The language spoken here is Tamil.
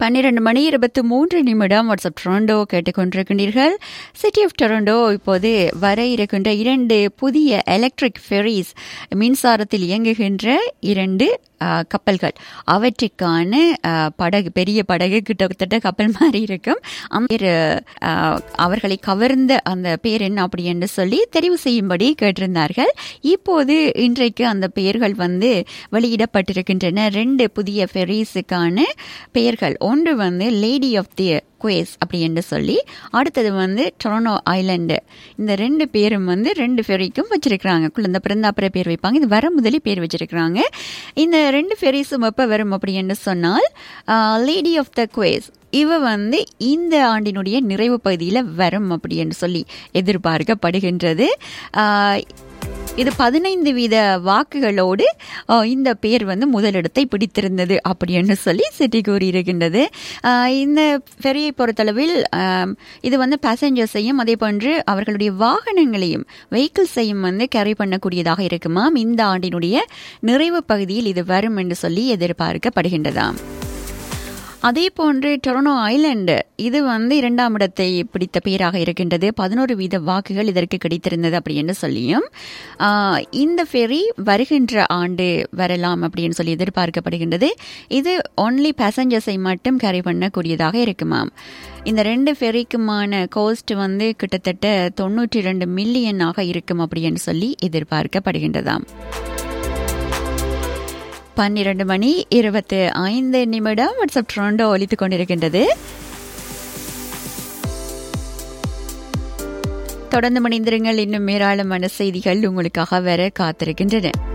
பன்னிரண்டு மணி இருபத்தி மூன்று நிமிடம் வாட்ஸ்அப் டொரண்டோ கேட்டுக்கொண்டிருக்கின்றீர்கள் சிட்டி ஆஃப் டொரண்டோ இப்போது வர இருக்கின்ற இரண்டு புதிய எலக்ட்ரிக் ஃபெரிஸ் மின்சாரத்தில் இயங்குகின்ற இரண்டு ஆ, கப்பல்கள் அவற்றுக்கான ஆ, படகு பெரிய படகு கிட்டத்தட்ட கப்பல் மாதிரி இருக்கும் அந்த பேரு, ஆ, அவர்களை கவர்ந்த அந்த பேர் என்ன அப்படி என்று சொல்லி தெரிவு செய்யும்படி கேட்டிருந்தார்கள் இப்போது இன்றைக்கு அந்த பெயர்கள் வந்து வெளியிடப்பட்டிருக்கின்றன ரெண்டு புதிய ஃபெரிஸுக்கான பெயர்கள் ஒன்று வந்து லேடி ஆஃப் தி குவேஸ் அப்படி என்று சொல்லி அடுத்தது வந்து டொரனோ ஐலண்டு இந்த ரெண்டு பேரும் வந்து ரெண்டு ஃபெரிக்கும் வச்சிருக்கிறாங்க குழந்தை பிறந்தாப்புற பேர் வைப்பாங்க இது வர முதலே பேர் வச்சிருக்கிறாங்க இந்த ரெண்டு ஃபெரிஸும் எப்போ வரும் அப்படி என்று சொன்னால் லேடி ஆஃப் த குவேஸ் இவ வந்து இந்த ஆண்டினுடைய நிறைவு பகுதியில் வரும் அப்படி என்று சொல்லி எதிர்பார்க்கப்படுகின்றது ஆஹ், இது பதினைந்து வீத வாக்குகளோடு அஹ், இந்த பேர் வந்து முதலிடத்தை பிடித்திருந்தது அப்படின்னு சொல்லி சிட்டி கூறியிருக்கின்றது அஹ், இந்த ஃபெரியை பொறுத்தளவில் அஹ், இது வந்து பேசஞ்சர்ஸையும் அதே போன்று அவர்களுடைய வாகனங்களையும் வெஹிக்கிள்ஸையும் வந்து கேரி பண்ணக்கூடியதாக இருக்குமாம் இந்த ஆண்டினுடைய நிறைவு பகுதியில் இது வரும் என்று சொல்லி எதிர்பார்க்கப்படுகின்றதாம் அதே போன்று டொரனோ ஐலண்டு இது வந்து இரண்டாம் இடத்தை பிடித்த பேராக இருக்கின்றது பதினோரு வீத வாக்குகள் இதற்கு கிடைத்திருந்தது அப்படின்னு சொல்லியும் ஆஹ், இந்த ஃபெரி வருகின்ற ஆண்டு வரலாம் அப்படின்னு சொல்லி எதிர்பார்க்கப்படுகின்றது இது ஒன்லி பேசஞ்சர்ஸை மட்டும் கேரி பண்ணக்கூடியதாக இருக்குமாம் இந்த ரெண்டு ஃபெரிக்குமான கோஸ்ட் வந்து கிட்டத்தட்ட தொண்ணூற்றி ரெண்டு மில்லியனாக இருக்கும் அப்படின்னு சொல்லி எதிர்பார்க்கப்படுகின்றதாம் பன்னிரண்டு மணி இருபத்து ஐந்து நிமிடம் வாட்ஸ்அப் ட்ரோண்டோ ஒலித்துக் கொண்டிருக்கின்றது தொடர்ந்து மணிந்திருங்கள் இன்னும் ஏராளமான செய்திகள் உங்களுக்காக வர காத்திருக்கின்றன